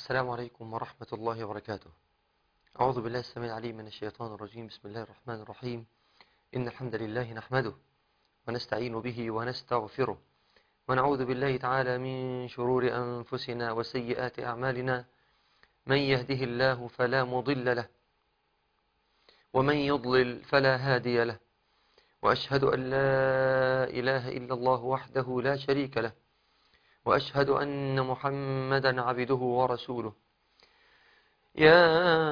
السلام عليكم ورحمة الله وبركاته أعوذ بالله السميع العليم من الشيطان الرجيم بسم الله الرحمن الرحيم إن الحمد لله نحمده ونستعين به ونستغفره ونعوذ بالله تعالى من شرور أنفسنا وسيئات أعمالنا من يهده الله فلا مضل له ومن يضلل فلا هادي له وأشهد أن لا إله إلا الله وحده لا شريك له وأشهد أن محمدا عبده ورسوله يا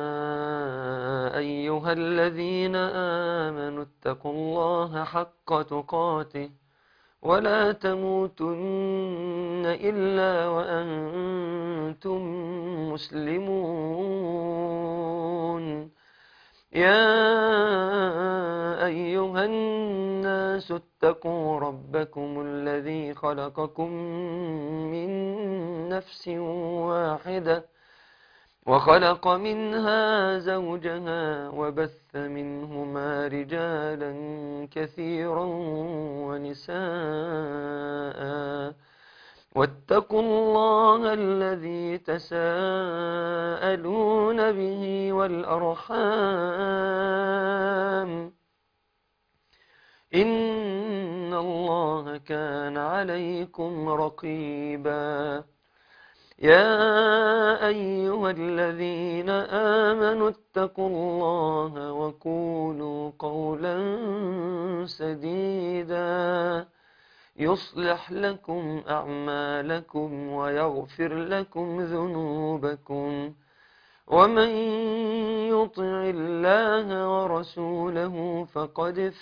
أيها الذين آمنوا اتقوا الله حق تقاته ولا تموتن إلا وأنتم مسلمون يا أيها الناس اتقوا ربكم الذي خلقكم من نفس واحدة وخلق منها زوجها وبث منهما رجالا كثيرا ونساء واتقوا الله الذي تساءلون به والأرحام إن الله كان عليكم رقيبا يا أيها الذين آمنوا اتقوا الله وقولوا قولا سديدا يصلح لكم أعمالكم ويغفر لكم ذنوبكم ومن يطع الله ورسوله فقد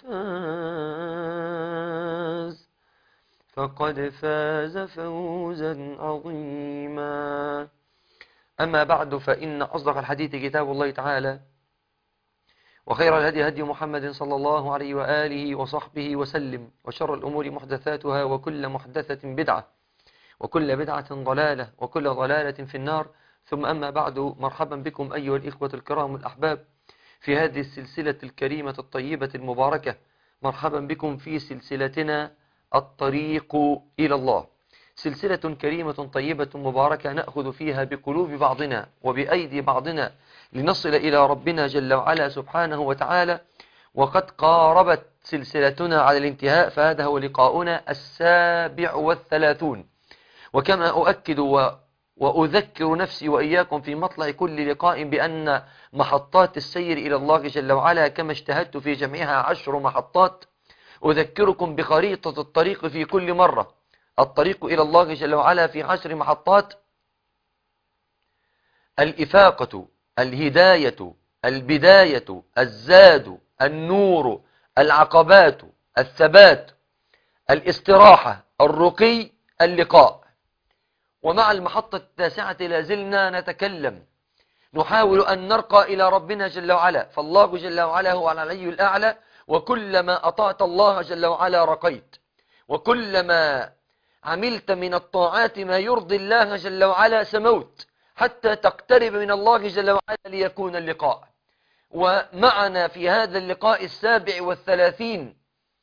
فاز فقد فاز فوزا عظيما أما بعد فإن أصدق الحديث كتاب الله تعالى وخير الهدي هدي محمد صلى الله عليه وآله وصحبه وسلم وشر الأمور محدثاتها وكل محدثة بدعة وكل بدعة ضلالة وكل ضلالة في النار ثم أما بعد مرحبا بكم أيها الإخوة الكرام الأحباب في هذه السلسلة الكريمة الطيبة المباركة مرحبا بكم في سلسلتنا الطريق إلى الله سلسلة كريمة طيبة مباركة نأخذ فيها بقلوب بعضنا وبأيدي بعضنا لنصل إلى ربنا جل وعلا سبحانه وتعالى وقد قاربت سلسلتنا على الانتهاء فهذا هو لقاؤنا السابع والثلاثون وكما أؤكد و وأذكر نفسي وإياكم في مطلع كل لقاء بأن محطات السير إلى الله جل وعلا كما اجتهدت في جمعها عشر محطات أذكركم بخريطة الطريق في كل مرة الطريق إلى الله جل وعلا في عشر محطات الإفاقة الهداية البداية الزاد النور العقبات الثبات الاستراحة الرقي اللقاء ومع المحطة التاسعة لازلنا نتكلم نحاول أن نرقى إلى ربنا جل وعلا فالله جل وعلا هو العلي الأعلى وكلما أطعت الله جل وعلا رقيت وكلما عملت من الطاعات ما يرضي الله جل وعلا سموت حتى تقترب من الله جل وعلا ليكون اللقاء ومعنا في هذا اللقاء السابع والثلاثين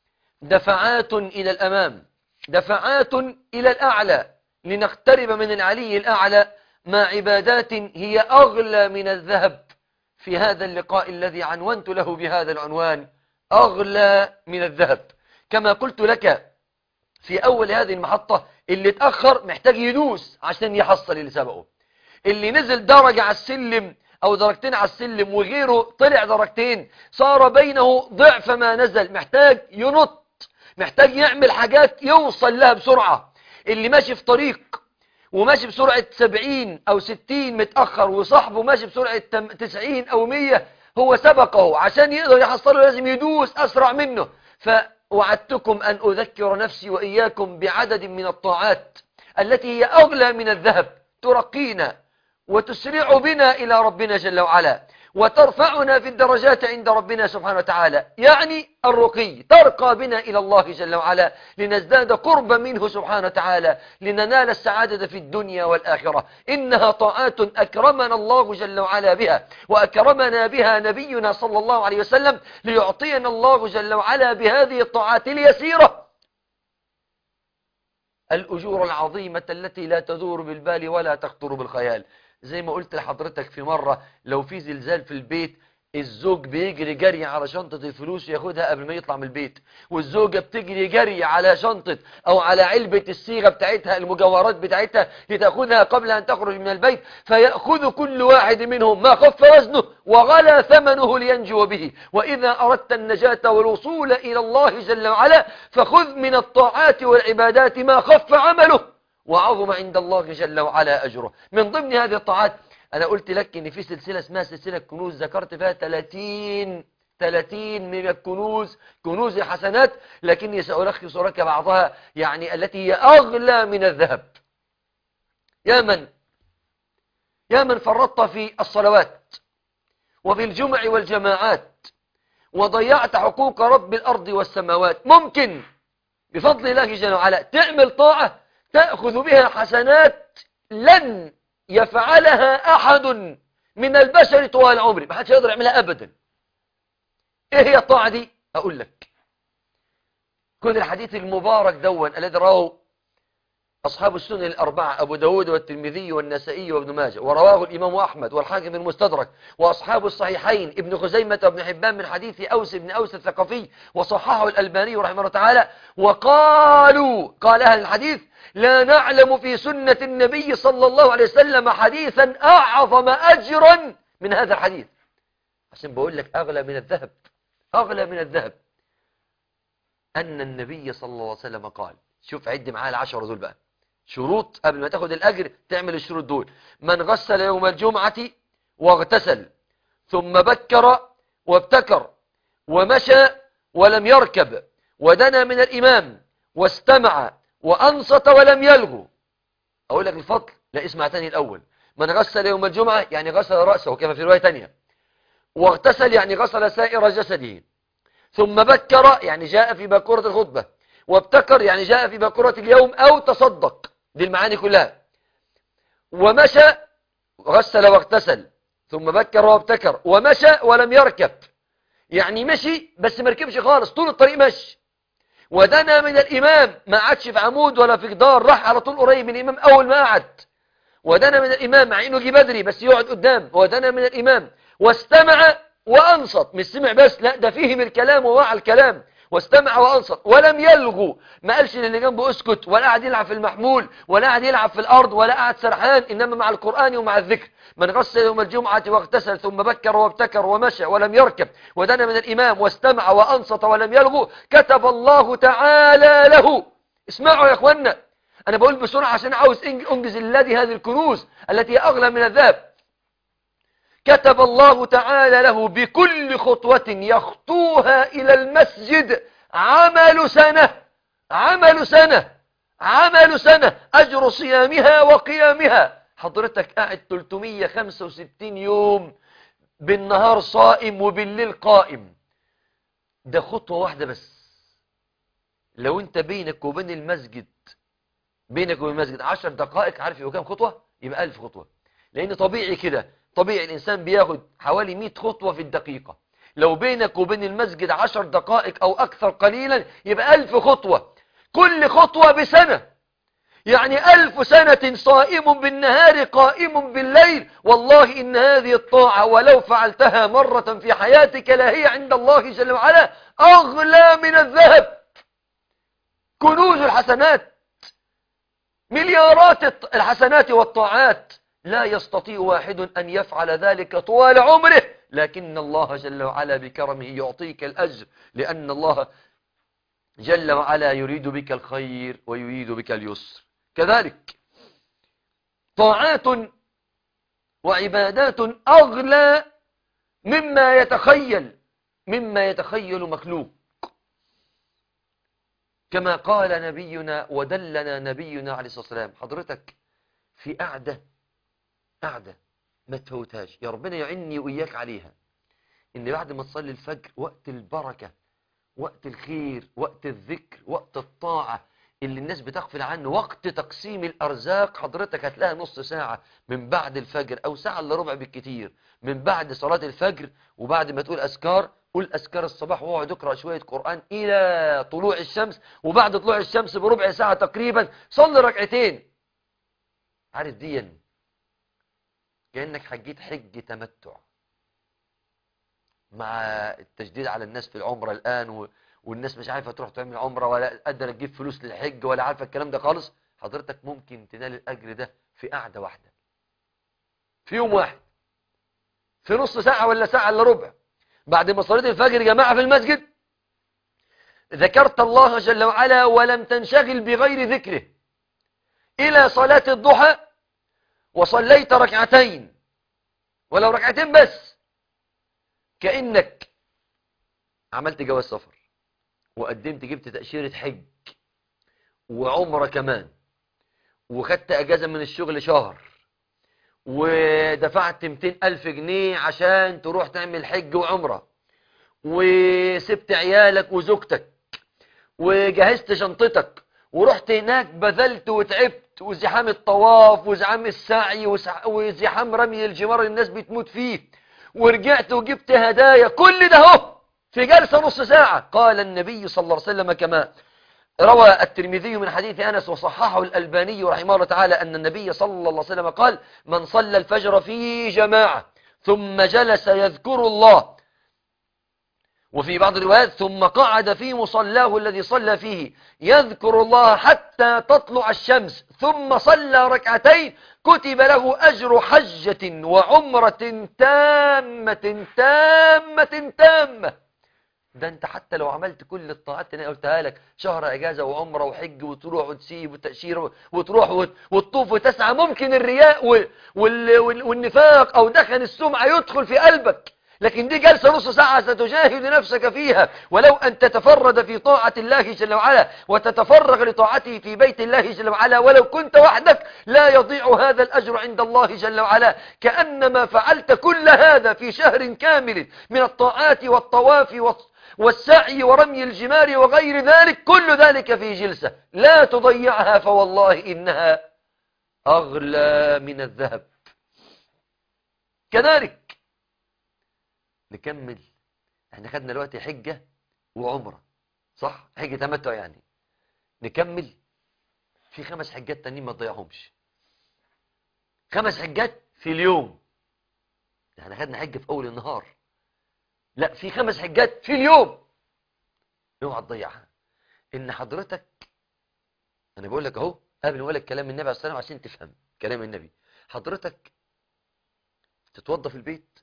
دفعات إلى الأمام دفعات إلى الأعلى لنقترب من العلي الأعلى مع عبادات هي أغلى من الذهب في هذا اللقاء الذي عنونت له بهذا العنوان أغلى من الذهب كما قلت لك في أول هذه المحطة اللي اتأخر محتاج يدوس عشان يحصل اللي سبقه اللي نزل درجة على السلم أو درجتين على السلم وغيره طلع درجتين صار بينه ضعف ما نزل محتاج ينط محتاج يعمل حاجات يوصل لها بسرعة اللي ماشي في طريق وماشي بسرعة 70 أو 60 متأخر وصاحبه ماشي بسرعة 90 أو 100 هو سبقه عشان يقدر يحصله لازم يدوس أسرع منه فوعدتكم أن أذكر نفسي وإياكم بعدد من الطاعات التي هي أغلى من الذهب ترقينا وتسرع بنا إلى ربنا جل وعلا وترفعنا في الدرجات عند ربنا سبحانه وتعالى يعني الرقي ترقى بنا إلى الله جل وعلا لنزداد قربا منه سبحانه وتعالى لننال السعادة في الدنيا والآخرة إنها طاعات أكرمنا الله جل وعلا بها وأكرمنا بها نبينا صلى الله عليه وسلم ليعطينا الله جل وعلا بهذه الطاعات اليسيرة الأجور العظيمة التي لا تدور بالبال ولا تخطر بالخيال زي ما قلت لحضرتك في مرة لو في زلزال في البيت الزوج بيجري جري على شنطة الفلوس ياخدها قبل ما يطلع من البيت والزوجة بتجري جري على شنطة او على علبة الصيغة بتاعتها المجوهرات بتاعتها لتأخذها قبل ان تخرج من البيت فيأخذ كل واحد منهم ما خف وزنه وغلى ثمنه لينجو به وإذا أردت النجاة والوصول إلى الله جل وعلا فخذ من الطاعات والعبادات ما خف عمله وعظم عند الله جل وعلا أجره من ضمن هذه الطاعات أنا قلت لك إن في سلسلة اسمها سلسلة كنوز ذكرت فيها 30 30 من الكنوز كنوز الحسنات لكني سألخص لك بعضها يعني التي هي أغلى من الذهب يا من يا من فرطت في الصلوات وفي الجمع والجماعات وضيعت حقوق رب الأرض والسماوات ممكن بفضل الله جل وعلا تعمل طاعة تأخذ بها حسنات لن يفعلها أحد من البشر طوال عمره ما حدش يقدر يعملها أبدا إيه هي الطاعة دي أقول لك كل الحديث المبارك دون الذي رواه أصحاب السنن الأربعة أبو داود والترمذي والنسائي وابن ماجه ورواه الإمام أحمد والحاكم المستدرك وأصحاب الصحيحين ابن خزيمة وابن حبان من حديث أوس بن أوس الثقفي وصححه الألباني رحمه الله تعالى وقالوا قال أهل الحديث لا نعلم في سنة النبي صلى الله عليه وسلم حديثا أعظم أجرا من هذا الحديث عشان بقول لك أغلى من الذهب أغلى من الذهب أن النبي صلى الله عليه وسلم قال شوف عد معاه العشرة دول بقى شروط قبل ما تاخد الأجر تعمل الشروط دول من غسل يوم الجمعة واغتسل ثم بكر وابتكر ومشى ولم يركب ودنا من الإمام واستمع وأنصت ولم يلغو أقول لك الفضل لا اسمع تاني الأول من غسل يوم الجمعة يعني غسل رأسه كما في رواية تانية واغتسل يعني غسل سائر جسده ثم بكر يعني جاء في باكورة الخطبة وابتكر يعني جاء في باكورة اليوم أو تصدق دي المعاني كلها ومشى غسل واغتسل ثم بكر وابتكر ومشى ولم يركب يعني مشي بس ما ركبش خالص طول الطريق مشي ودنا من الإمام ما عادش في عمود ولا في جدار راح على طول قريب من الإمام أول ما قعد ودنا من الإمام مع إنه جه بدري بس يقعد قدام ودنا من الإمام واستمع وأنصت مش سمع بس لا ده فهم الكلام ووعى الكلام واستمع وأنصت ولم يلغو ما قالش للي جنبه اسكت ولا قاعد يلعب في المحمول ولا قاعد يلعب في الأرض ولا قاعد سرحان إنما مع القرآن ومع الذكر من غسل يوم الجمعة واغتسل ثم بكر وابتكر ومشى ولم يركب ودنا من الإمام واستمع وأنصت ولم يلغو كتب الله تعالى له اسمعوا يا أخوانا أنا بقول بسرعة عشان عاوز أنجز الذي هذه الكنوز التي أغلى من الذهب كتب الله تعالى له بكل خطوة يخطوها إلى المسجد عمل سنة عمل سنة عمل سنة أجر صيامها وقيامها حضرتك قاعد 365 يوم بالنهار صائم وبالليل قائم ده خطوة واحدة بس لو انت بينك وبين المسجد بينك وبين المسجد عشر دقائق عارف يبقى كام خطوة يبقى ألف خطوة لأن طبيعي كده طبيعي الإنسان بياخد حوالي 100 خطوة في الدقيقة لو بينك وبين المسجد عشر دقائق أو أكثر قليلا يبقى ألف خطوة كل خطوة بسنة يعني ألف سنة صائم بالنهار قائم بالليل والله إن هذه الطاعة ولو فعلتها مرة في حياتك لا هي عند الله جل وعلا أغلى من الذهب كنوز الحسنات مليارات الحسنات والطاعات لا يستطيع واحد أن يفعل ذلك طوال عمره لكن الله جل وعلا بكرمه يعطيك الأجر لأن الله جل وعلا يريد بك الخير ويريد بك اليسر كذلك طاعات وعبادات أغلى مما يتخيل مما يتخيل مخلوق كما قال نبينا ودلنا نبينا عليه الصلاة والسلام حضرتك في قعدة قعدة ما تفوتهاش يا ربنا يعني وإياك عليها إن بعد ما تصلي الفجر وقت البركة وقت الخير وقت الذكر وقت الطاعة اللي الناس بتغفل عنه وقت تقسيم الأرزاق حضرتك هتلاقي نص ساعة من بعد الفجر أو ساعة إلا ربع بالكتير من بعد صلاة الفجر وبعد ما تقول أذكار قول أذكار الصباح واقعد اقرأ شوية قرآن إلى طلوع الشمس وبعد طلوع الشمس بربع ساعة تقريبا صلي ركعتين عارف ديا كأنك حجيت حج تمتع مع التجديد على الناس في العمرة الآن و... والناس مش عارفة تروح تعمل عمرة ولا قادرة تجيب فلوس للحج ولا عارفة الكلام ده خالص حضرتك ممكن تنال الأجر ده في قعدة واحدة في يوم واحد في نص ساعة ولا ساعة إلا ربع بعد ما صليت الفجر جماعة في المسجد ذكرت الله جل وعلا ولم تنشغل بغير ذكره إلى صلاة الضحى وصليت ركعتين ولو ركعتين بس كأنك عملت جواز سفر وقدمت جبت تأشيرة حج وعمرة كمان وخدت أجازة من الشغل شهر ودفعت 200 ألف جنيه عشان تروح تعمل حج وعمرة وسبت عيالك وزوجتك وجهزت شنطتك ورحت هناك بذلت وتعبت وزحام الطواف وزحام السعي وزحام رمي الجمار اللي الناس بتموت فيه ورجعت وجبت هدايا كل ده اهو في جلسة نص ساعة قال النبي صلى الله عليه وسلم كما روى الترمذي من حديث أنس وصححه الألباني رحمه الله تعالى أن النبي صلى الله عليه وسلم قال من صلى الفجر في جماعة ثم جلس يذكر الله وفي بعض الروايات ثم قعد في مصلاه الذي صلى فيه يذكر الله حتى تطلع الشمس ثم صلى ركعتين كتب له أجر حجة وعمرة تامة تامة تامة ده انت حتى لو عملت كل الطاعات اللي انا قلتها لك شهر اجازه وعمره وحج وتروح وتسيب وتاشيره وتروح وتطوف وتسعى ممكن الرياء والنفاق او دخن السمعه يدخل في قلبك لكن دي جلسة نص ساعة ستجاهد نفسك فيها ولو أن تتفرد في طاعة الله جل وعلا وتتفرغ لطاعته في بيت الله جل وعلا ولو كنت وحدك لا يضيع هذا الأجر عند الله جل وعلا كأنما فعلت كل هذا في شهر كامل من الطاعات والطواف والسعي ورمي الجمار وغير ذلك كل ذلك في جلسة لا تضيعها فوالله إنها أغلى من الذهب كذلك نكمل احنا خدنا دلوقتي حجة وعمرة صح حجة تمتع يعني نكمل في خمس حجات تانيين ما تضيعهمش خمس حجات في اليوم احنا خدنا حجة في اول النهار لا في خمس حجات في اليوم اوعى تضيعها ان حضرتك انا بقول لك اهو قبل ما اقول لك كلام النبي عليه الصلاه والسلام عشان تفهم كلام النبي حضرتك تتوضى في البيت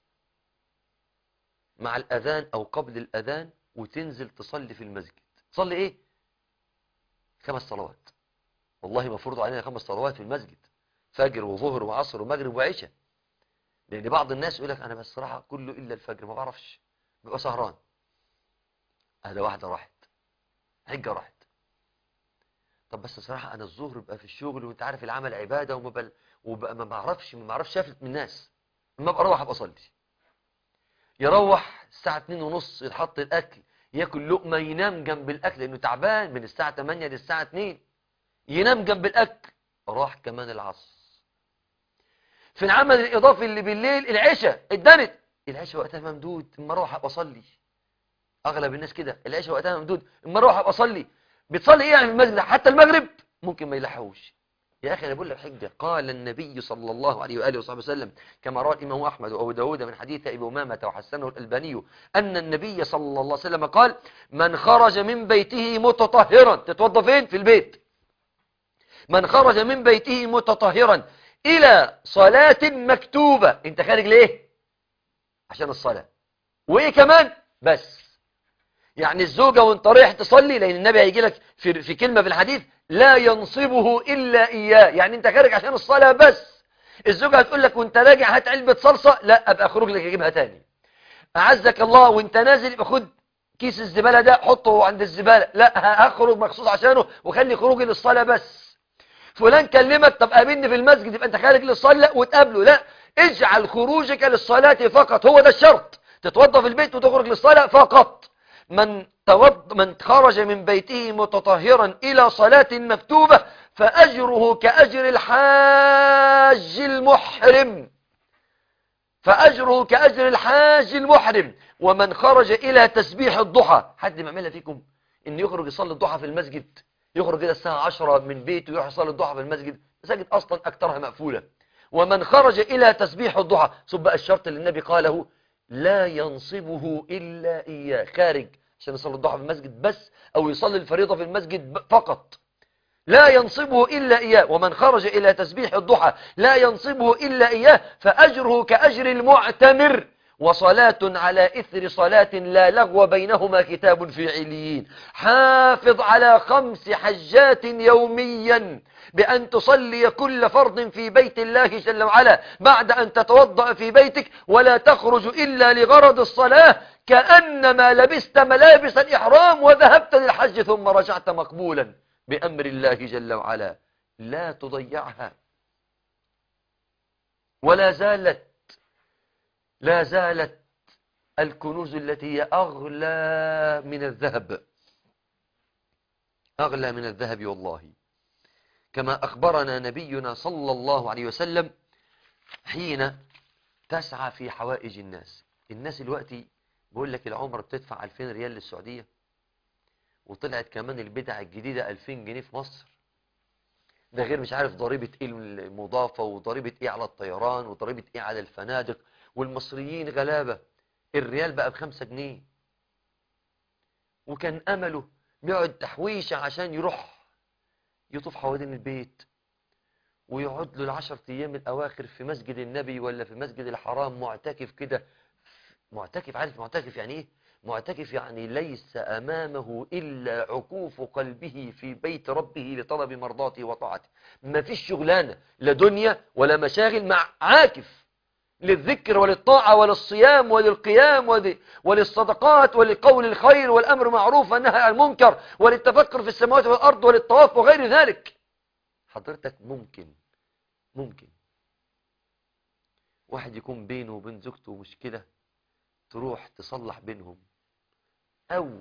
مع الأذان أو قبل الأذان وتنزل تصلي في المسجد تصلي إيه؟ خمس صلوات والله مفروض علينا خمس صلوات في المسجد فجر وظهر وعصر ومغرب وعشاء لأن بعض الناس يقول لك أنا بس صراحة كله إلا الفجر ما بعرفش بيبقى سهران هذا واحدة راحت حجة راحت طب بس صراحة أنا الظهر بقى في الشغل وأنت عارف العمل عبادة وما بل... وبقى ما بعرفش ما بعرفش أفلت من الناس ما بقى أروح أبقى أصلي يروح الساعة 2 ونص يتحط الأكل ياكل لقمة ينام جنب الأكل لأنه تعبان من الساعة 8 للساعة 2 ينام جنب الأكل راح كمان العصر في العمل الإضافي اللي بالليل العشاء اتدنت العشاء وقتها ممدود اما اروح ابقى اصلي اغلب الناس كده العشاء وقتها ممدود اما اروح ابقى اصلي بتصلي ايه يعني في المسجد حتى المغرب ممكن ما يلحقوش يا أخي أنا بقول لك حجة قال النبي صلى الله عليه وآله وصحبه وسلم كما روى الإمام أحمد وأبو داود من حديث أبي أمامة وحسنه الألباني أن النبي صلى الله عليه وسلم قال من خرج من بيته متطهرا تتوضى فين في البيت من خرج من بيته متطهرا إلى صلاة مكتوبة أنت خارج ليه عشان الصلاة وإيه كمان بس يعني الزوجة وانت رايح تصلي لأن النبي هيجي لك في, في كلمة في الحديث لا ينصبه إلا إياه يعني انت خارج عشان الصلاة بس الزوجة هتقول لك وانت راجع هات علبة صلصة لا أبقى أخرج لك أجيبها تاني أعزك الله وانت نازل يبقى خد كيس الزبالة ده حطه عند الزبالة لا هخرج مخصوص عشانه وخلي خروجي للصلاة بس فلان كلمك طب قابلني في المسجد يبقى انت خارج للصلاة وتقابله لا اجعل خروجك للصلاة فقط هو ده الشرط تتوضى في البيت وتخرج للصلاة فقط من توض من خرج من بيته متطهرا إلى صلاة مكتوبة فأجره كأجر الحاج المحرم فأجره كأجر الحاج المحرم ومن خرج إلى تسبيح الضحى حد ما عملها فيكم إن يخرج يصلي الضحى في المسجد يخرج إلى الساعة 10 من بيته يروح يصلي الضحى في المسجد المساجد أصلا أكثرها مقفولة ومن خرج إلى تسبيح الضحى ثم بقى الشرط اللي النبي قاله لا ينصبه إلا إياه خارج عشان يصلي الضحى في المسجد بس أو يصلي الفريضة في المسجد ب- فقط لا ينصبه إلا إياه ومن خرج إلى تسبيح الضحى لا ينصبه إلا إياه فأجره كأجر المعتمر وصلاة على إثر صلاة لا لغو بينهما كتاب في عليين حافظ على خمس حجات يوميا بأن تصلي كل فرض في بيت الله جل وعلا بعد أن تتوضأ في بيتك ولا تخرج إلا لغرض الصلاة كأنما لبست ملابس الإحرام وذهبت للحج ثم رجعت مقبولا بأمر الله جل وعلا لا تضيعها ولا زالت لا زالت الكنوز التي هي أغلى من الذهب أغلى من الذهب والله كما أخبرنا نبينا صلى الله عليه وسلم حين تسعى في حوائج الناس الناس دلوقتي بيقول لك العمرة بتدفع 2000 ريال للسعودية وطلعت كمان البدع الجديدة 2000 جنيه في مصر ده غير مش عارف ضريبة ايه المضافة وضريبة ايه على الطيران وضريبة ايه على الفنادق والمصريين غلابة الريال بقى بخمسة جنيه وكان امله بيقعد تحويشة عشان يروح يطوف حوالين البيت ويقعد له العشر ايام الاواخر في مسجد النبي ولا في مسجد الحرام معتكف كده معتكف عارف معتكف يعني ايه معتكف يعني ليس امامه الا عكوف قلبه في بيت ربه لطلب مرضاته وطاعته ما فيش شغلانه لا دنيا ولا مشاغل مع عاكف للذكر وللطاعة وللصيام وللقيام ول- وللصدقات ولقول الخير والأمر معروف والنهي عن المنكر وللتفكر في السماوات والأرض وللطواف وغير ذلك حضرتك ممكن ممكن واحد يكون بينه وبين زوجته مشكلة تروح تصلح بينهم أو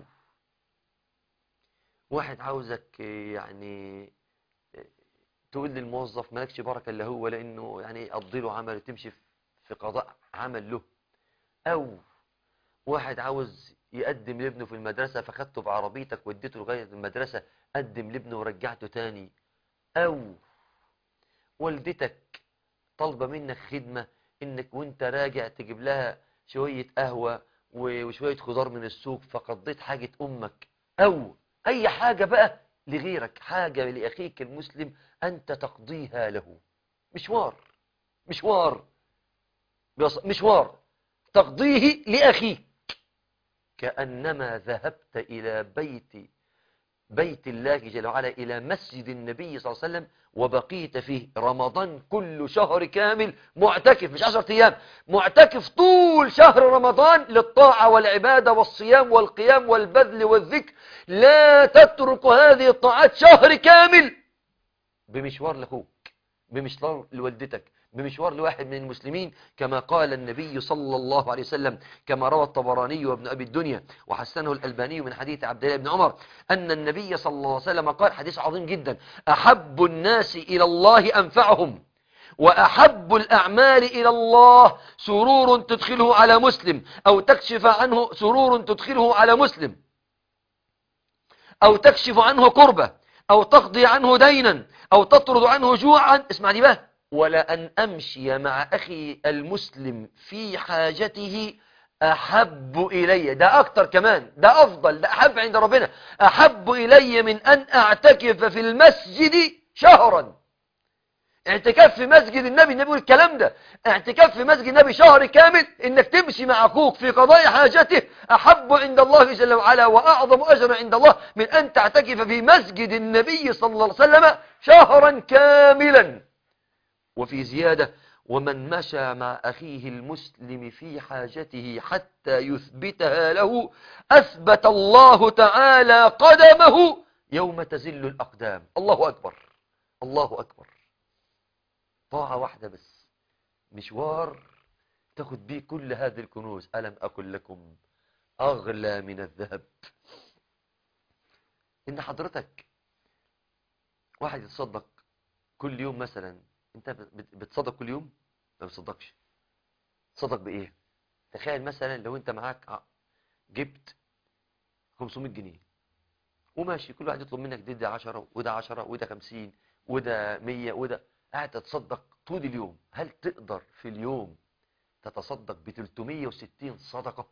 واحد عاوزك يعني تقول للموظف مالكش بركة إلا هو لأنه يعني يقضي له عمل وتمشي في قضاء عمل له أو واحد عاوز يقدم لابنه في المدرسة فخدته بعربيتك وديته لغاية المدرسة قدم لابنه ورجعته تاني أو والدتك طالبة منك خدمة انك وانت راجع تجيب لها شوية قهوة و- وشوية خضار من السوق فقضيت حاجة امك او اي حاجة بقى لغيرك حاجة لأخيك المسلم انت تقضيها له مشوار مشوار بيص- مشوار تقضيه لأخيك كأنما ذهبت إلى بيت بيت الله جل وعلا إلى مسجد النبي صلى الله عليه وسلم وبقيت فيه رمضان كل شهر كامل معتكف مش عشرة أيام معتكف طول شهر رمضان للطاعة والعبادة والصيام والقيام والبذل والذكر لا تترك هذه الطاعات شهر كامل بمشوار لأخوك بمشوار لوالدتك بمشوار لواحد من المسلمين كما قال النبي صلى الله عليه وسلم كما روى الطبراني وابن أبي الدنيا وحسنه الألباني من حديث عبد الله بن عمر أن النبي صلى الله عليه وسلم قال حديث عظيم جدا أحب الناس إلى الله أنفعهم وأحب الأعمال إلى الله سرور تدخله على مسلم أو تكشف عنه سرور تدخله على مسلم أو تكشف عنه كربة أو تقضي عنه دينا أو تطرد عنه جوعا اسمع دي بقى ولا أن أمشي مع أخي المسلم في حاجته أحب إلي ده أكتر كمان ده أفضل ده أحب عند ربنا أحب إلي من أن أعتكف في المسجد شهرا اعتكاف في مسجد النبي النبي يقول الكلام ده اعتكاف في مسجد النبي شهر كامل انك تمشي مع اخوك في قضاء حاجته احب عند الله جل وعلا واعظم اجر عند الله من ان تعتكف في مسجد النبي صلى الله عليه وسلم شهرا كاملا وفي زيادة ومن مشى مع أخيه المسلم في حاجته حتى يثبتها له أثبت الله تعالى قدمه يوم تزل الأقدام الله أكبر الله أكبر طاعة واحدة بس مشوار تاخد بيه كل هذه الكنوز ألم أكن لكم أغلى من الذهب إن حضرتك واحد يتصدق كل يوم مثلا انت بت- بتصدق كل يوم ما بتصدقش تصدق بايه تخيل مثلا لو انت معاك ع- جبت 500 جنيه وماشي كل واحد يطلب منك دي 10 وده 10 وده 50 وده 100 وده قاعد تتصدق طول اليوم هل تقدر في اليوم تتصدق ب 360 صدقة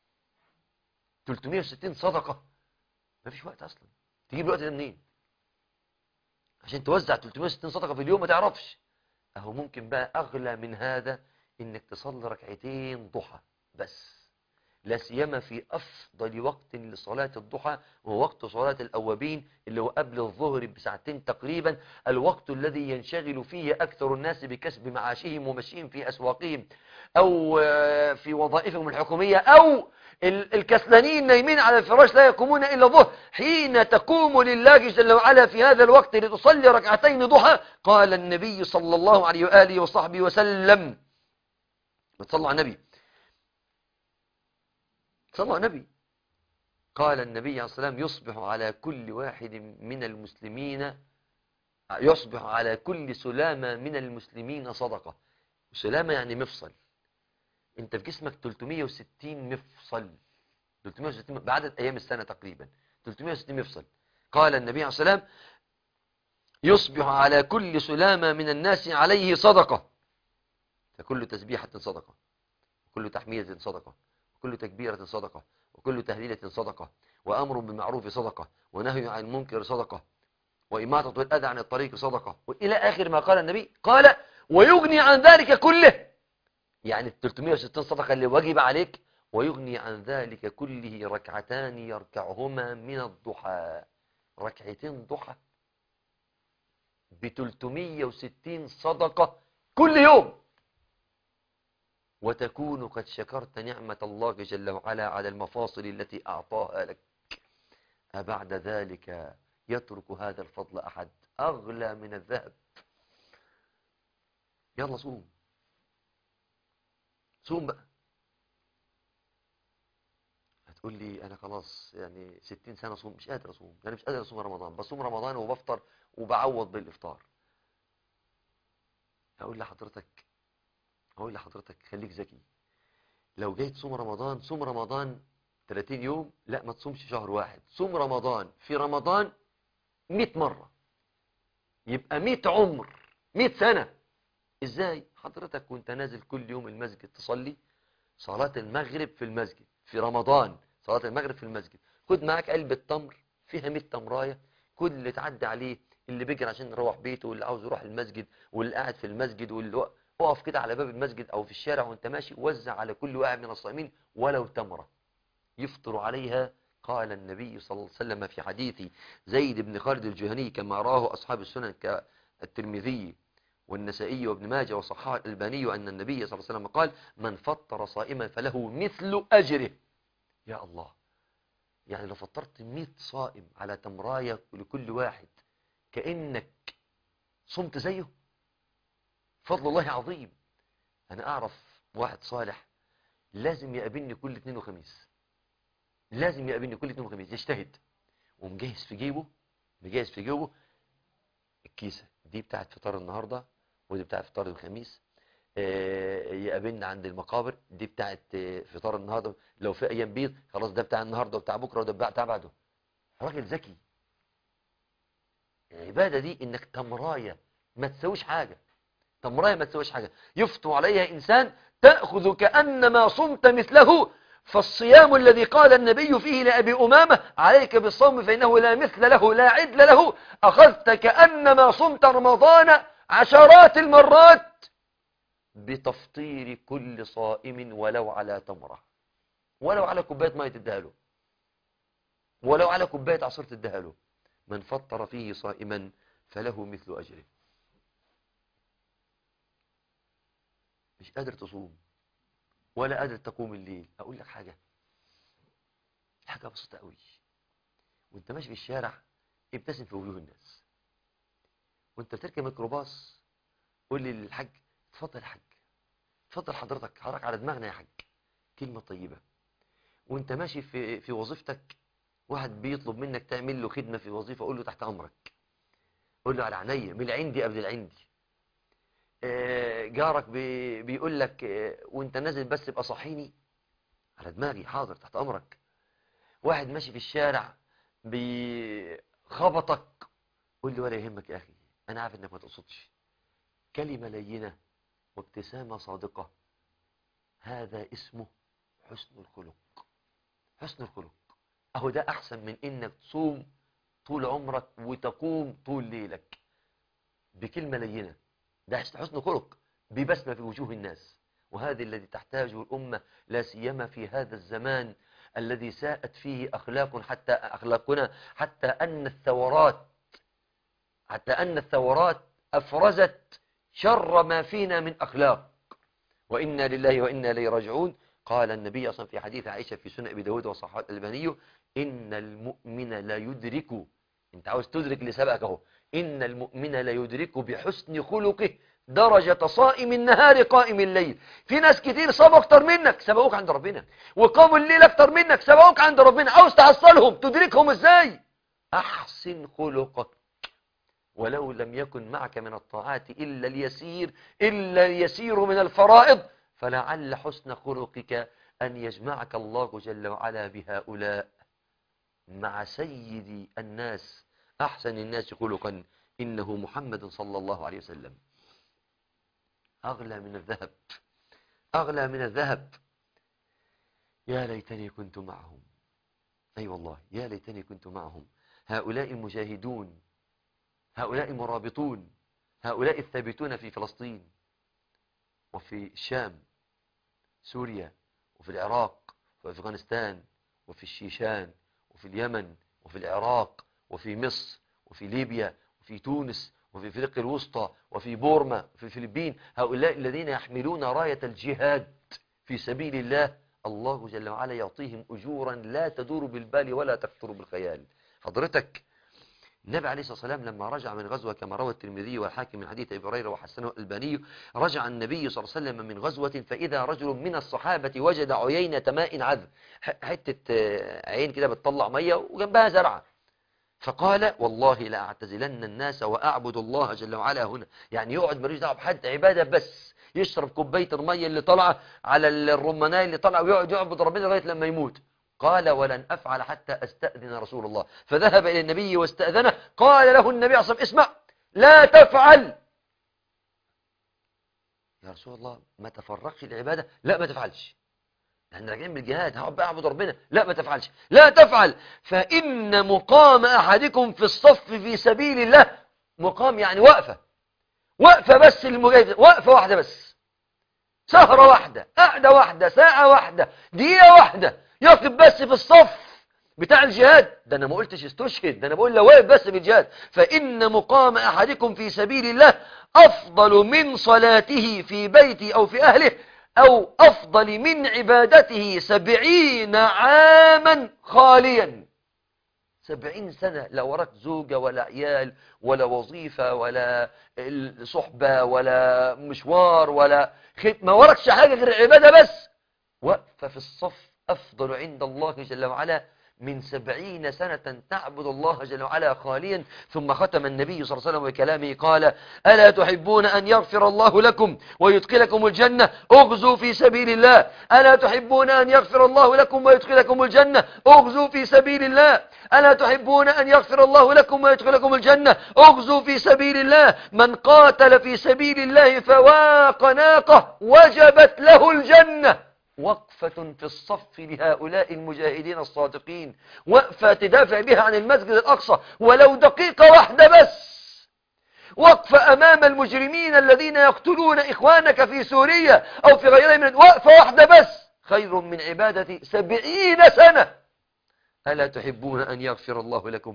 360 صدقة ما فيش وقت اصلا تجيب الوقت ده منين عشان توزع 360 صدقة في اليوم ما تعرفش اهو ممكن بقى اغلى من هذا انك تصلي ركعتين ضحى بس لا سيما في افضل وقت لصلاة الضحى وهو وقت صلاة الاوابين اللي هو قبل الظهر بساعتين تقريبا الوقت الذي ينشغل فيه اكثر الناس بكسب معاشهم ومشيهم في اسواقهم او آه، في وظائفهم الحكومية او ال- الكسلانين نايمين على الفراش لا يقومون الا الظهر حين تقوم لله جل وعلا في هذا الوقت لتصلي ركعتين ضحى قال النبي صلى الله عليه واله وصحبه وسلم بتصلوا على النبي صلى على النبي قال النبي عليه الصلاة والسلام يصبح على كل واحد من المسلمين يصبح على كل سلامة من المسلمين صدقة سلامة يعني مفصل انت في جسمك 360 مفصل 360 بعدد ايام السنة تقريبا 360 مفصل قال النبي عليه الصلاة والسلام يصبح على كل سلامة من الناس عليه صدقة فكل تسبيحة صدقة كل تحميدة صدقة وكل تكبيرة صدقة وكل تهليلة صدقة وأمر بالمعروف صدقة ونهي عن المنكر صدقة وإماتة الأذى عن الطريق صدقة وإلى آخر ما قال النبي قال ويغني عن ذلك كله يعني ال 360 صدقة اللي واجب عليك ويغني عن ذلك كله ركعتان يركعهما من الضحى ركعتين ضحى ب 360 صدقة كل يوم وتكون قد شكرت نعمة الله جل وعلا على المفاصل التي أعطاها لك أبعد ذلك يترك هذا الفضل أحد أغلى من الذهب يلا صوم صوم بقى هتقول لي أنا خلاص يعني ستين سنة صوم مش قادر أصوم يعني مش قادر أصوم رمضان بصوم رمضان وبفطر وبعوض بالإفطار أقول لحضرتك أقول لحضرتك خليك ذكي لو جاي تصوم رمضان صوم رمضان 30 يوم لا ما تصومش شهر واحد صوم رمضان في رمضان 100 مرة يبقى 100 عمر 100 سنة ازاي حضرتك وانت نازل كل يوم المسجد تصلي صلاة المغرب في المسجد في رمضان صلاة المغرب في المسجد خد معاك علبة تمر فيها 100 تمراية كل اللي تعدي عليه اللي بيجري عشان يروح بيته واللي عاوز يروح المسجد واللي قاعد في المسجد واللي وق- اقف كده على باب المسجد او في الشارع وانت ماشي وزع على كل واحد من الصائمين ولو تمرة يفطر عليها قال النبي صلى الله عليه وسلم في حديث زيد بن خالد الجهني كما راه أصحاب السنن كالترمذي والنسائي وابن ماجه وصححه الألباني أن النبي صلى الله عليه وسلم قال من فطر صائما فله مثل أجره يا الله يعني لو فطرت 100 صائم على تمراية لكل واحد كأنك صمت زيه فضل الله عظيم أنا أعرف واحد صالح لازم يقابلني كل اثنين وخميس لازم يقابلني كل اثنين وخميس يجتهد ومجهز في جيبه مجهز في جيبه الكيسة دي بتاعت فطار النهاردة ودي بتاعت فطار الخميس آه، يقابلنا عند المقابر دي بتاعت آه، فطار النهاردة لو في أيام بيض خلاص ده بتاع النهاردة وبتاع بكرة وده بتاع بعده راجل ذكي العبادة دي انك تمراية ما تسويش حاجة تمراية ما تسويش حاجة يفطر عليها إنسان تأخذ كأنما صمت مثله فالصيام الذي قال النبي فيه لأبي أمامة عليك بالصوم فإنه لا مثل له لا عدل له أخذت كأنما صمت رمضان عشرات المرات بتفطير كل صائم ولو على تمرة ولو على كوباية مية تديها له ولو على كوباية عصير تديها له من فطر فيه صائما فله مثل أجره مش قادر تصوم ولا قادر تقوم الليل اقول لك حاجة حاجة بسيطة قوي وانت ماشي في الشارع ابتسم في وجوه الناس وانت بتركب ميكروباص قول لي للحاج اتفضل يا حاج اتفضل حضرتك حضرتك على دماغنا يا حاج كلمة طيبة وانت ماشي في في وظيفتك واحد بيطلب منك تعمل له خدمة في وظيفة قول له تحت امرك قول له على عينيا من العندي قبل العندي آه، جارك بي- بيقول لك آه، وانت نازل بس ابقى صحيني على دماغي حاضر تحت امرك واحد ماشي في الشارع بيخبطك قول لي ولا يهمك يا اخي انا عارف انك ما تقصدش كلمة لينة وابتسامة صادقة هذا اسمه حسن الخلق حسن الخلق اهو ده احسن من انك تصوم طول عمرك وتقوم طول ليلك بكلمة لينة ده حسن خلق ببسمة في وجوه الناس وهذا الذي تحتاجه الأمة لا سيما في هذا الزمان الذي ساءت فيه أخلاق حتى أخلاقنا حتى أن الثورات حتى أن الثورات أفرزت شر ما فينا من أخلاق وإنا لله وإنا إليه راجعون قال النبي أصلا في حديث عائشة في سنة أبي داود وصححه الألباني إن المؤمن لا يدرك أنت عاوز تدرك اللي سبقك أهو إن المؤمن لا يدرك بحسن خلقه درجة صائم النهار قائم الليل في ناس كتير صابوا أكتر منك سبقوك عند ربنا وقاموا الليل أكتر منك سبقوك عند ربنا عاوز تحصلهم تدركهم إزاي أحسن خلقك ولو لم يكن معك من الطاعات إلا اليسير إلا اليسير من الفرائض فلعل حسن خلقك أن يجمعك الله جل وعلا بهؤلاء مع سيد الناس أحسن الناس خلقا إنه محمد صلى الله عليه وسلم أغلى من الذهب أغلى من الذهب يا ليتني كنت معهم أي أيوة والله يا ليتني كنت معهم هؤلاء المجاهدون هؤلاء المرابطون هؤلاء الثابتون في فلسطين وفي الشام سوريا وفي العراق وفي أفغانستان وفي الشيشان وفي اليمن وفي العراق وفي مصر وفي ليبيا وفي تونس وفي افريقيا الوسطى وفي بورما وفي الفلبين هؤلاء الذين يحملون راية الجهاد في سبيل الله الله جل وعلا يعطيهم أجورا لا تدور بالبال ولا تخطر بالخيال حضرتك النبي عليه الصلاة والسلام لما رجع من غزوة كما روى الترمذي والحاكم من حديث أبي هريرة وحسنه الألباني رجع النبي صلى الله عليه وسلم من غزوة فإذا رجل من الصحابة وجد عيينة ماء عذب حتة عين كده بتطلع مية وجنبها زرعة فقال والله لا أعتزلن الناس وأعبد الله جل وعلا هنا يعني يقعد ملوش دعوه بحد عبادة بس يشرب كوبايه المية اللي طالعه على الرماناء اللي طالعه ويقعد يعبد ربنا لغاية لما يموت قال ولن أفعل حتى أستأذن رسول الله فذهب إلى النبي واستأذنه قال له النبي عليه الصلاة اسمع لا تفعل يا رسول الله ما تفرقش العبادة لا ما تفعلش احنا راجعين بالجهاد هقعد بقى اعبد ربنا لا ما تفعلش لا تفعل فإن مقام أحدكم في الصف في سبيل الله مقام يعني وقفة وقفة بس المجاهد وقفة واحدة بس سهرة واحدة قعدة واحدة ساعة واحدة دقيقة واحدة يقف بس في الصف بتاع الجهاد ده انا ما قلتش استشهد ده انا بقول لو واقف بس بالجهاد فإن مقام أحدكم في سبيل الله أفضل من صلاته في بيته أو في أهله أو أفضل من عبادته سبعين عاما خاليا سبعين سنة لا وراك زوجة ولا عيال ولا وظيفة ولا صحبة ولا مشوار ولا خد ما وراكش حاجة غير العبادة بس وقف في الصف أفضل عند الله جل وعلا من سبعين سنة تعبد الله جل وعلا خاليا ثم ختم النبي صلى الله عليه وسلم بكلامه قال ألا تحبون أن يغفر الله لكم ويدخلكم الجنة اغزوا في سبيل الله ألا تحبون أن يغفر الله لكم ويدخلكم الجنة اغزوا في سبيل الله ألا تحبون أن يغفر الله لكم ويدخلكم الجنة اغزوا في سبيل الله من قاتل في سبيل الله فواق ناقة وجبت له الجنة وقفة في الصف لهؤلاء المجاهدين الصادقين وقفة تدافع بها عن المسجد الأقصى ولو دقيقة واحدة بس وقفة أمام المجرمين الذين يقتلون إخوانك في سوريا أو في غيرها من وقفة واحدة بس خير من عبادة سبعين سنة ألا تحبون أن يغفر الله لكم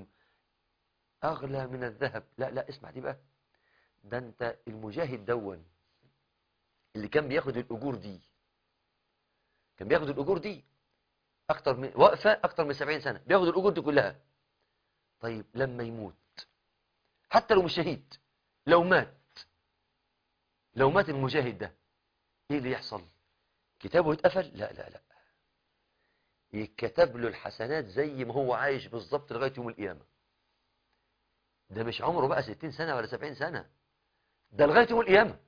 أغلى من الذهب لا لا اسمع دي بقى ده أنت المجاهد دون اللي كان بياخد الأجور دي كان بياخد الأجور دي أكتر من وقفة أكتر من سبعين سنة بياخد الأجور دي كلها طيب لما يموت حتى لو مش شهيد لو مات لو مات المجاهد ده ايه اللي يحصل كتابه يتقفل لا لا لا يتكتب له الحسنات زي ما هو عايش بالظبط لغاية يوم القيامة ده مش عمره بقى ستين سنة ولا سبعين سنة ده لغاية يوم القيامة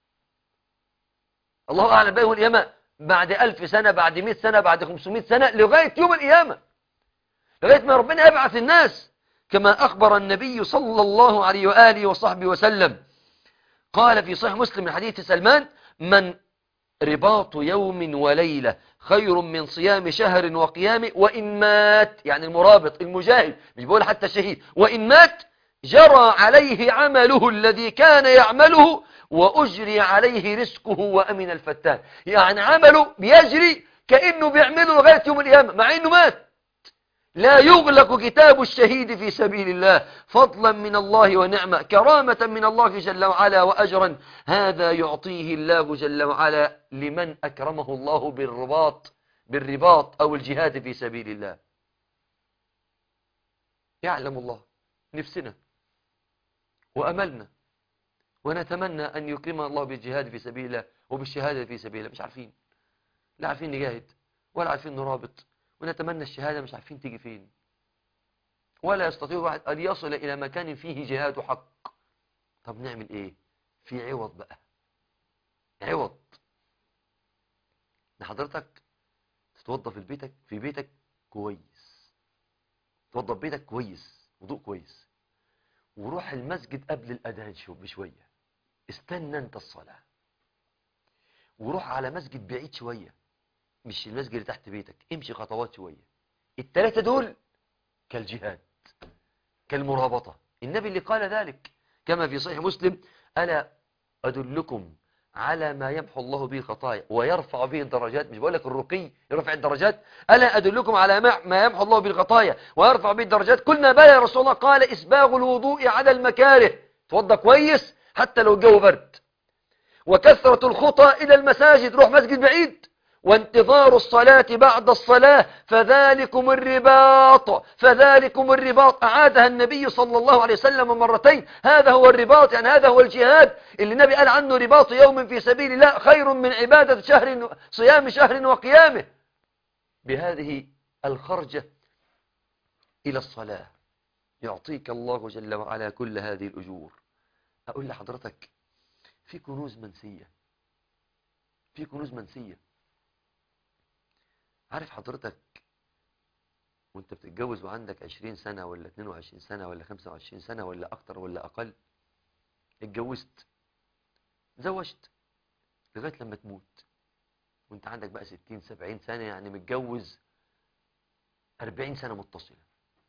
الله أعلم بقى يوم القيامة بعد ألف سنة بعد مئة سنة بعد خمسمائة سنة لغاية يوم القيامة لغاية ما ربنا يبعث الناس كما أخبر النبي صلى الله عليه وآله وصحبه وسلم قال في صحيح مسلم من حديث سلمان من رباط يوم وليلة خير من صيام شهر وقيام وإن مات يعني المرابط المجاهد مش بقول حتى الشهيد وإن مات جرى عليه عمله الذي كان يعمله وأجري عليه رزقه وأمن الفتان يعني عمله بيجري كأنه بيعمله لغاية يوم القيامة مع أنه مات لا يغلق كتاب الشهيد في سبيل الله فضلا من الله ونعمة كرامة من الله جل وعلا وأجرا هذا يعطيه الله جل وعلا لمن أكرمه الله بالرباط بالرباط أو الجهاد في سبيل الله يعلم الله نفسنا وأملنا ونتمنى أن يكرمنا الله بالجهاد في سبيل الله وبالشهادة في سبيل الله مش عارفين لا عارفين نجاهد ولا عارفين نرابط ونتمنى الشهادة مش عارفين تيجي فين ولا يستطيع واحد أن يصل إلى مكان فيه جهاد حق طب نعمل إيه في عوض بقى عوض لحضرتك تتوضى في بيتك في بيتك كويس توضى في بيتك كويس وضوء كويس وروح المسجد قبل الأذان شو بشوية استنى انت الصلاة وروح على مسجد بعيد شوية مش المسجد اللي تحت بيتك امشي خطوات شوية التلاتة دول كالجهاد كالمرابطة النبي اللي قال ذلك كما في صحيح مسلم ألا أدلكم على ما يمحو الله به الخطايا ويرفع به الدرجات مش بقول لك الرقي يرفع الدرجات ألا أدلكم على ما يمحو الله به الخطايا ويرفع به الدرجات قلنا بلى يا رسول الله قال إسباغ الوضوء على المكاره توضى كويس حتى لو الجو برد وكثرة الخطى إلى المساجد روح مسجد بعيد وانتظار الصلاة بعد الصلاة فذلكم الرباط فذلكم الرباط أعادها النبي صلى الله عليه وسلم مرتين هذا هو الرباط يعني هذا هو الجهاد اللي النبي قال عنه رباط يوم في سبيل الله خير من عبادة شهر صيام شهر وقيامه بهذه الخرجة إلى الصلاة يعطيك الله جل وعلا كل هذه الأجور أقول لحضرتك في كنوز منسية في كنوز منسية عارف حضرتك وانت بتتجوز وعندك 20 سنة ولا 22 سنة ولا 25 سنة ولا أكتر ولا أقل اتجوزت زوجت لغاية لما تموت وانت عندك بقى 60 70 سنة يعني متجوز 40 سنة متصلة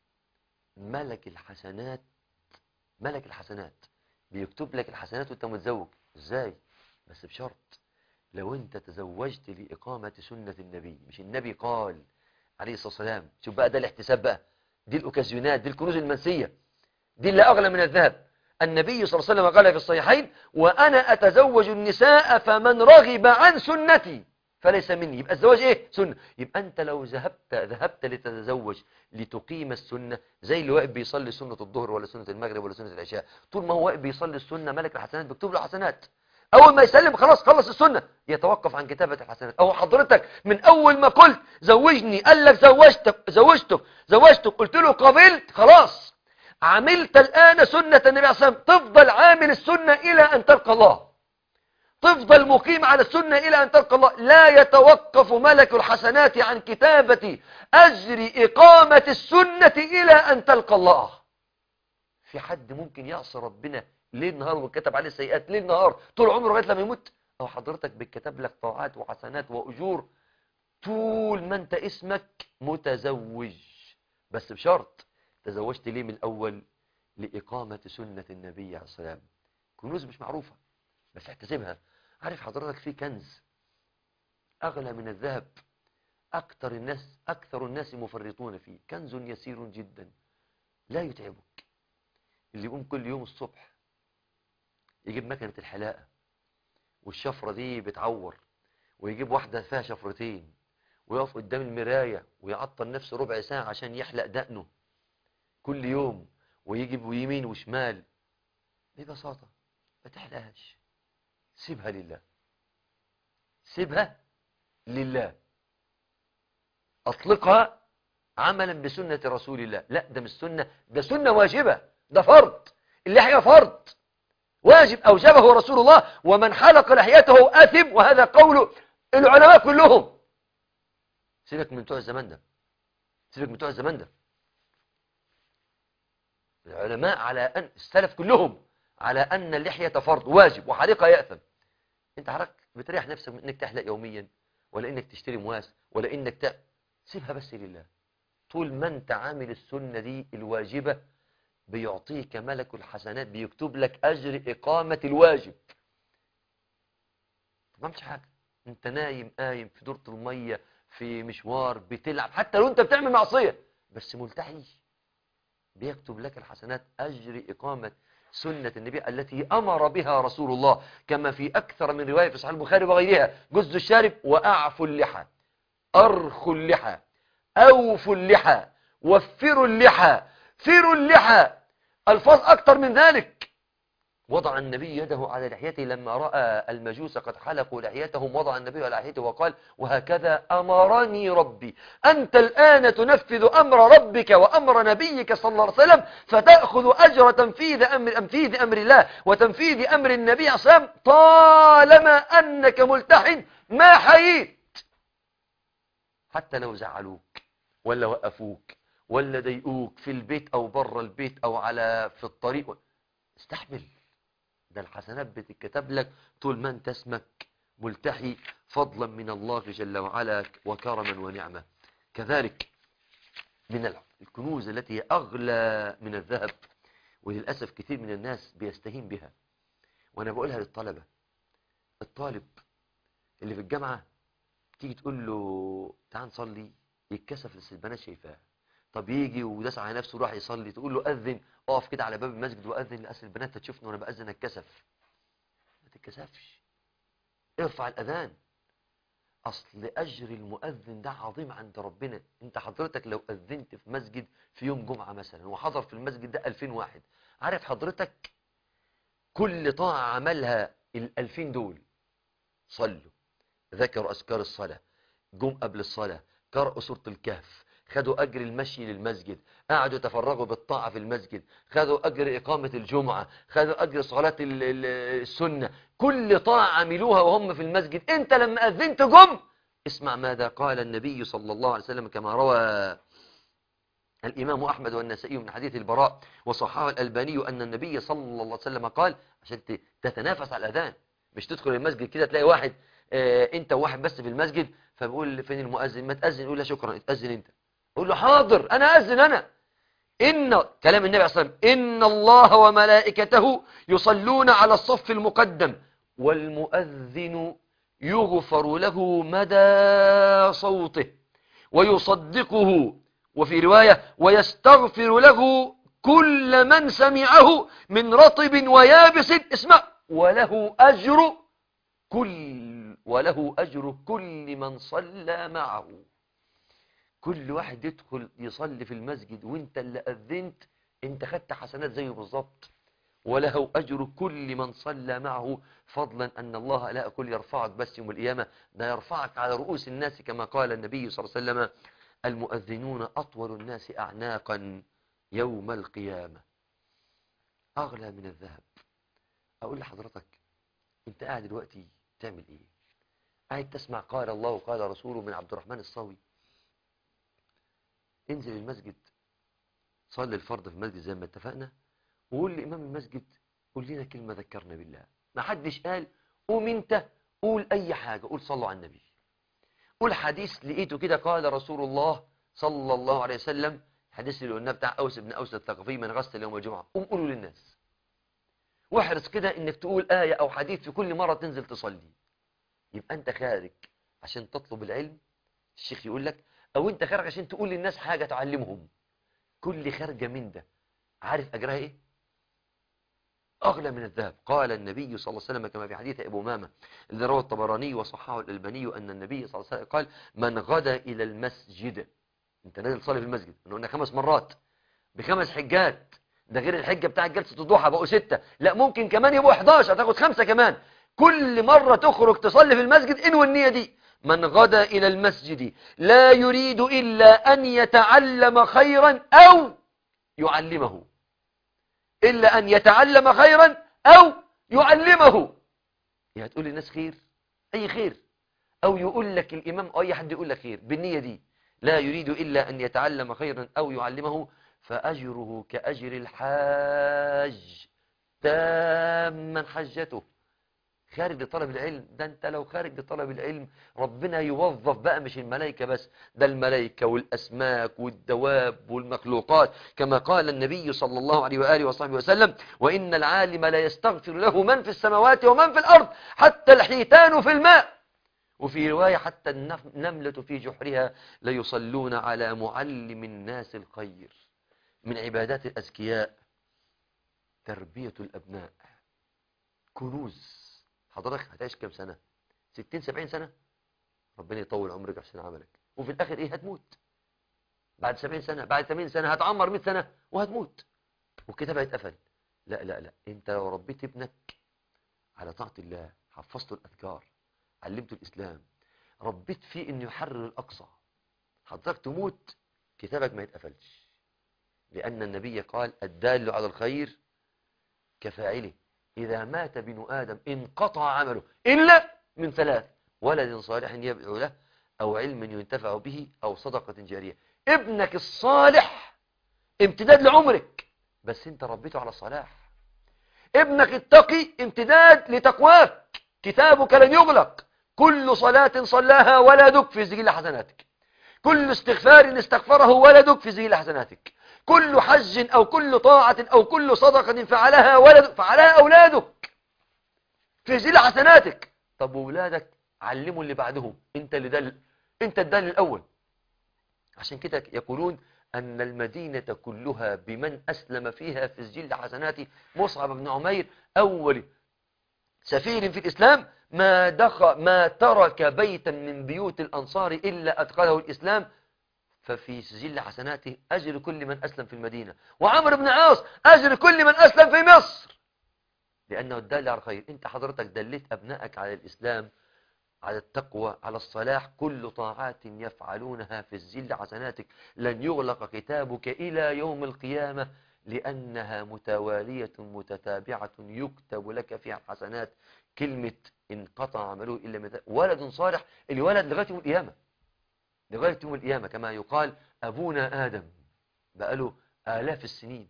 ملك الحسنات ملك الحسنات بيكتب لك الحسنات وانت متزوج ازاي بس بشرط لو انت تزوجت لإقامة سنة النبي مش النبي قال عليه الصلاة والسلام شوف بقى ده الاحتساب بقى دي الأوكازيونات دي الكنوز المنسية دي اللي أغلى من الذهب النبي صلى الله عليه وسلم قال في الصحيحين وأنا أتزوج النساء فمن رغب عن سنتي فليس مني يبقى الزواج ايه سنة يبقى انت لو ذهبت ذهبت لتتزوج لتقيم السنة زي اللي واقف بيصلي سنة الظهر ولا سنة المغرب ولا سنة العشاء طول ما هو واقف بيصلي السنة ملك الحسنات بيكتب له حسنات اول ما يسلم خلاص خلص السنة يتوقف عن كتابة الحسنات او حضرتك من اول ما قلت زوجني قال لك زوجتك زوجتك زوجتك قلت له قبلت خلاص عملت الان سنة النبي عليه الصلاة والسلام تفضل عامل السنة الى ان تلقى الله تفضل مقيم على السنة إلى أن تلقى الله لا يتوقف ملك الحسنات عن كتابة أجر إقامة السنة إلى أن تلقى الله في حد ممكن يعصي ربنا ليل نهار وكتب عليه السيئات ليل نهار طول عمره لغايه لما يموت أو حضرتك بتكتب لك طاعات وحسنات وأجور طول ما أنت اسمك متزوج بس بشرط تزوجت ليه من الأول لإقامة سنة النبي عليه السلام كنوز مش معروفة بس احتسبها عارف حضرتك في كنز أغلى من الذهب أكثر الناس أكثر الناس مفرطون فيه كنز يسير جدا لا يتعبك اللي يقوم كل يوم الصبح يجيب مكنة الحلاقة والشفرة دي بتعور ويجيب واحدة فيها شفرتين ويقف قدام المراية ويعطل نفسه ربع ساعة عشان يحلق دقنه كل يوم ويجيب يمين وشمال ببساطة ما تحلقهاش سيبها لله سيبها لله أطلقها عملا بسنة رسول الله لا ده مش سنة ده سنة واجبة ده فرض اللحية فرض واجب أوجبه رسول الله ومن حلق لحيته أثم وهذا قول العلماء كلهم سيبك من بتوع الزمان ده سيبك من بتوع الزمان ده العلماء على أن السلف كلهم على أن اللحية فرض واجب وحلقة يأثم انت حضرتك بتريح نفسك من انك تحلق يوميا ولا انك تشتري مواس ولا انك ت... سيبها بس لله طول ما انت عامل السنة دي الواجبة بيعطيك ملك الحسنات بيكتب لك أجر إقامة الواجب ما عملتش حاجة انت نايم قايم في دورة المية في مشوار بتلعب حتى لو انت بتعمل معصية بس ملتحي بيكتب لك الحسنات أجر إقامة سنة النبي التي أمر بها رسول الله كما في أكثر من رواية في صحيح البخاري وغيرها جزء الشارب وأعفوا اللحى أرخوا اللحى أوفوا اللحى وفروا اللحى فروا اللحى الفاظ أكثر من ذلك وضع النبي يده على لحيته لما رأى المجوس قد حلقوا لحيتهم وضع النبي على لحيته وقال وهكذا أمرني ربي أنت الآن تنفذ أمر ربك وأمر نبيك صلى الله عليه وسلم فتأخذ أجر تنفيذ أمر, تنفيذ أمر الله وتنفيذ أمر النبي صلى الله عليه وسلم طالما أنك ملتحن ما حييت حتى لو زعلوك ولا وقفوك ولا ضايقوك في البيت أو بره البيت أو على في الطريق استحمل ده الحسنات بتتكتب لك طول ما انت اسمك ملتحي فضلا من الله جل وعلا وكرما ونعمة كذلك من الكنوز التي هي أغلى من الذهب وللأسف كثير من الناس بيستهين بها وأنا بقولها للطلبة الطالب اللي في الجامعة تيجي تقول له تعال نصلي يتكسف لسه البنات شايفاه طب يجي وداس على نفسه وراح يصلي تقول له أذن اقف كده على باب المسجد وأذن لأسل البنات تشوفني وأنا بأذن اتكسف ما تتكسفش ارفع الأذان أصل أجر المؤذن ده عظيم عند ربنا أنت حضرتك لو أذنت في مسجد في يوم جمعة مثلا وحضر في المسجد ده 2000 واحد عارف حضرتك كل طاعة عملها الألفين دول صلوا ذكروا أذكار الصلاة جم قبل الصلاة قرأوا سورة الكهف خدوا أجر المشي للمسجد قعدوا يتفرغوا بالطاعة في المسجد خدوا أجر إقامة الجمعة خدوا أجر صلاة ال- ال- السنة كل طاعة عملوها وهم في المسجد أنت لما أذنت جم اسمع ماذا قال النبي صلى الله عليه وسلم كما روى الإمام أحمد والنسائي من حديث البراء وصححه الألباني أن النبي صلى الله عليه وسلم قال عشان ت- تتنافس على الأذان مش تدخل المسجد كده تلاقي واحد آه، انت وواحد بس في المسجد فبقول فين المؤذن ما تأذن يقول لا شكرا اتأذن انت قول له حاضر انا أذن انا إن كلام النبي عليه الصلاة والسلام إن الله وملائكته يصلون على الصف المقدم والمؤذن يغفر له مدى صوته ويصدقه وفي رواية ويستغفر له كل من سمعه من رطب ويابس اسمع وله أجر كل وله أجر كل من صلى معه كل واحد يدخل يصلي في المسجد وانت اللي أذنت انت خدت حسنات زيه بالظبط وله أجر كل من صلى معه فضلا أن الله لا أقول يرفعك بس يوم القيامة ده يرفعك على رؤوس الناس كما قال النبي صلى الله عليه وسلم المؤذنون أطول الناس أعناقا يوم القيامة أغلى من الذهب أقول لحضرتك أنت قاعد دلوقتي تعمل إيه قاعد تسمع قال الله وقال رسوله من عبد الرحمن الصاوي انزل المسجد صلي الفرض في المسجد زي ما اتفقنا وقول لإمام المسجد قول لنا كلمة ذكرنا بالله ما حدش قال قوم انت قول أي حاجة قول صلوا على النبي قول حديث لقيته كده قال رسول الله صلى الله عليه وسلم حديث اللي قلناه بتاع أوس بن أوس الثقفي من غسل يوم الجمعة قوم قولوا للناس واحرص كده انك تقول آية أو حديث في كل مرة تنزل تصلي يبقى أنت خارج عشان تطلب العلم الشيخ يقول لك أو أنت خارج عشان تقول للناس حاجة تعلمهم كل خارجة من ده عارف أجرها إيه أغلى من الذهب قال النبي صلى الله عليه وسلم كما في حديث أبو مامة الذي رواه الطبراني وصححه الألباني أن النبي صلى الله عليه وسلم قال من غدا إلى المسجد أنت نازل تصلي في المسجد إحنا قلنا خمس مرات بخمس حجات ده غير الحجة بتاع جلسة الضحى بقوا ستة لا ممكن كمان يبقوا 11 هتاخد خمسة كمان كل مرة تخرج تصلي في المسجد انوي النية دي من غدا إلى المسجد لا يريد إلا أن يتعلم خيرا أو يعلمه إلا أن يتعلم خيرا أو يعلمه يا هتقول للناس خير أي خير أو يقول لك الإمام أو أي حد يقول لك خير بالنية دي لا يريد إلا أن يتعلم خيرا أو يعلمه فأجره كأجر الحاج تاما حجته خارج لطلب العلم ده انت لو خارج لطلب العلم ربنا يوظف بقى مش الملائكة بس ده الملائكة والأسماك والدواب والمخلوقات كما قال النبي صلى الله عليه وآله وصحبه وسلم وإن العالم لا يستغفر له من في السماوات ومن في الأرض حتى الحيتان في الماء وفي رواية حتى النملة في جحرها ليصلون على معلم الناس الخير من عبادات الأذكياء تربية الأبناء كنوز حضرتك هتعيش كام سنة 60 70 سنة ربنا يطول عمرك عشان عملك وفي الآخر إيه هتموت بعد 70 سنة بعد 80 سنة هتعمر 100 سنة وهتموت والكتاب هيتقفل لا لا لا انت لو ربيت ابنك على طاعة الله حفظته الأذكار علمته الإسلام ربيت فيه انه يحرر الأقصى حضرتك تموت كتابك ما يتقفلش لأن النبي قال الدال على الخير كفاعله إذا مات ابن آدم انقطع عمله إلا من ثلاث ولد صالح يدعو له أو علم ينتفع به أو صدقة جارية ابنك الصالح امتداد لعمرك بس انت ربيته على صلاح ابنك التقي امتداد لتقواك كتابك لن يغلق كل صلاة صلاها ولدك في سجل حسناتك كل استغفار استغفره ولدك في سجل حسناتك كل حج أو كل طاعة أو كل صدقة فعلها ولد فعلها أولادك في سجل حسناتك طب وولادك علموا اللي بعدهم انت اللي دل انت الدل الأول عشان كده يقولون أن المدينة كلها بمن أسلم فيها في سجل حسنات مصعب بن عمير أول سفير في الإسلام ما دخل ما ترك بيتا من بيوت الأنصار إلا أدخله الإسلام ففي سجل حسناته أجر كل من أسلم في المدينة وعمر بن عاص أجر كل من أسلم في مصر لأنه الدال على الخير أنت حضرتك دلت أبنائك على الإسلام على التقوى على الصلاح كل طاعات يفعلونها في الزل حسناتك لن يغلق كتابك إلى يوم القيامة لأنها متوالية متتابعة يكتب لك فيها حسنات كلمة انقطع عمله إلا متى ولد صالح الولد لغاية يوم القيامة لغاية يوم القيامة كما يقال أبونا آدم بقاله آلاف السنين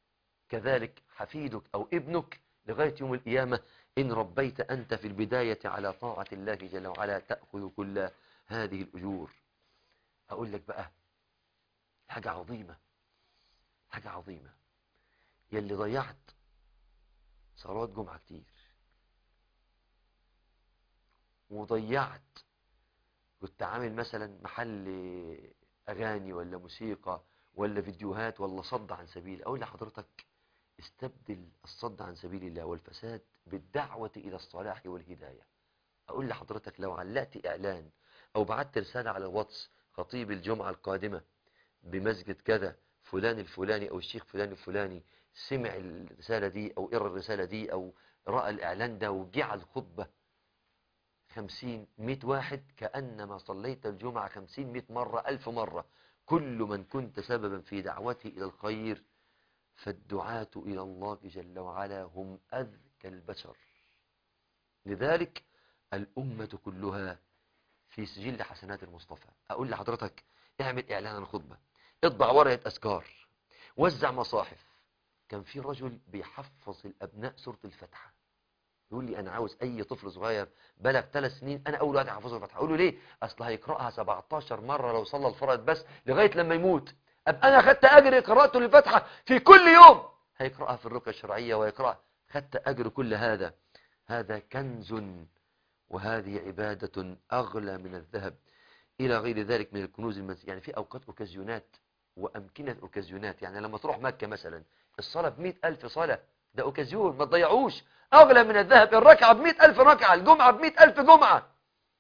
كذلك حفيدك أو ابنك لغاية يوم القيامة إن ربيت أنت في البداية على طاعة الله جل وعلا تأخذ كل هذه الأجور أقول لك بقى حاجة عظيمة حاجة عظيمة يلي ضيعت صلوات جمعة كتير وضيعت كنت عامل مثلا محل أغاني ولا موسيقى ولا فيديوهات ولا صد عن سبيل أقول لحضرتك استبدل الصد عن سبيل الله والفساد بالدعوة إلى الصلاح والهداية أقول لحضرتك لو علقت إعلان أو بعت رسالة على الواتس خطيب الجمعة القادمة بمسجد كذا فلان الفلاني أو الشيخ فلان الفلاني سمع الرسالة دي أو قرأ الرسالة دي أو رأى الإعلان ده وجعل خطبة خمسين مئة واحد كأنما صليت الجمعة خمسين مئة مرة ألف مرة كل من كنت سببا في دعوته إلى الخير فالدعاة إلى الله جل وعلا هم أذكى البشر لذلك الأمة كلها في سجل حسنات المصطفى أقول لحضرتك اعمل إعلان الخطبة اطبع ورقة أذكار وزع مصاحف كان في رجل بيحفظ الأبناء سورة الفتحة يقول لي أنا عاوز أي طفل صغير بلغ ثلاث سنين أنا أول واحد أحفظه الفتحة أقول له ليه أصل هيقرأها 17 مرة لو صلى الفرائض بس لغاية لما يموت أبقى أنا خدت أجر قراءته للفتحة في كل يوم هيقرأها في الرقية الشرعية ويقرأ خدت أجر كل هذا هذا كنز وهذه عبادة أغلى من الذهب إلى غير ذلك من الكنوز المنزل يعني في أوقات أوكازيونات وأمكنة أوكازيونات يعني لما تروح مكة مثلا الصلاة بمئة ألف صلاة ده أوكازيون ما تضيعوش أغلى من الذهب الركعة بمئة ألف ركعة الجمعة بمئة ألف جمعة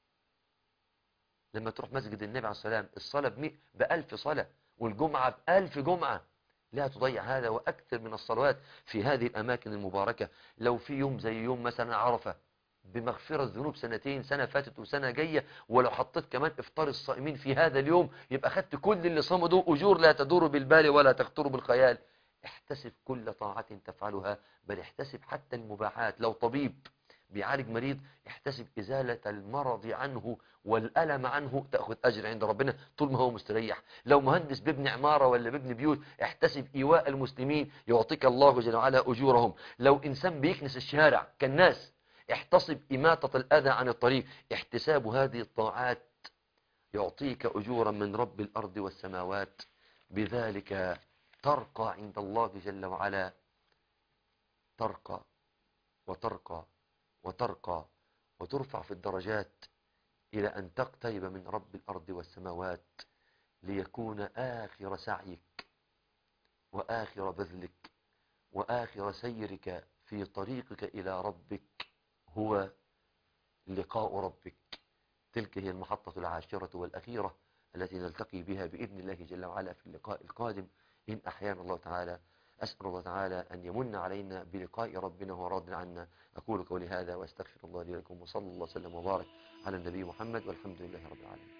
لما تروح مسجد النبي عليه السلام الصلاة بمئة بألف صلاة والجمعة بألف جمعة لا تضيع هذا وأكثر من الصلوات في هذه الأماكن المباركة لو في يوم زي يوم مثلا عرفة بمغفرة ذنوب سنتين سنة فاتت وسنة جاية ولو حطيت كمان افطار الصائمين في هذا اليوم يبقى خدت كل اللي صاموا دول أجور لا تدور بالبال ولا تخطر بالخيال احتسب كل طاعة تفعلها بل احتسب حتى المباحات لو طبيب بيعالج مريض احتسب إزالة المرض عنه والألم عنه تأخذ أجر عند ربنا طول ما هو مستريح لو مهندس بيبني عمارة ولا بيبني بيوت احتسب إيواء المسلمين يعطيك الله جل وعلا أجورهم لو إنسان بيكنس الشارع كالناس احتسب إماتة الأذى عن الطريق احتساب هذه الطاعات يعطيك أجورا من رب الأرض والسماوات بذلك ترقى عند الله جل وعلا ترقى وترقى وترقى وترفع في الدرجات إلى أن تقترب من رب الأرض والسماوات ليكون آخر سعيك وآخر بذلك وآخر سيرك في طريقك إلى ربك هو لقاء ربك تلك هي المحطة العاشرة والأخيرة التي نلتقي بها بإذن الله جل وعلا في اللقاء القادم إن أحيانا الله تعالى أسأل الله تعالى أن يمن علينا بلقاء ربنا وراض عنا أقول قولي هذا وأستغفر الله لي لكم وصلى الله وسلم وبارك على النبي محمد والحمد لله رب العالمين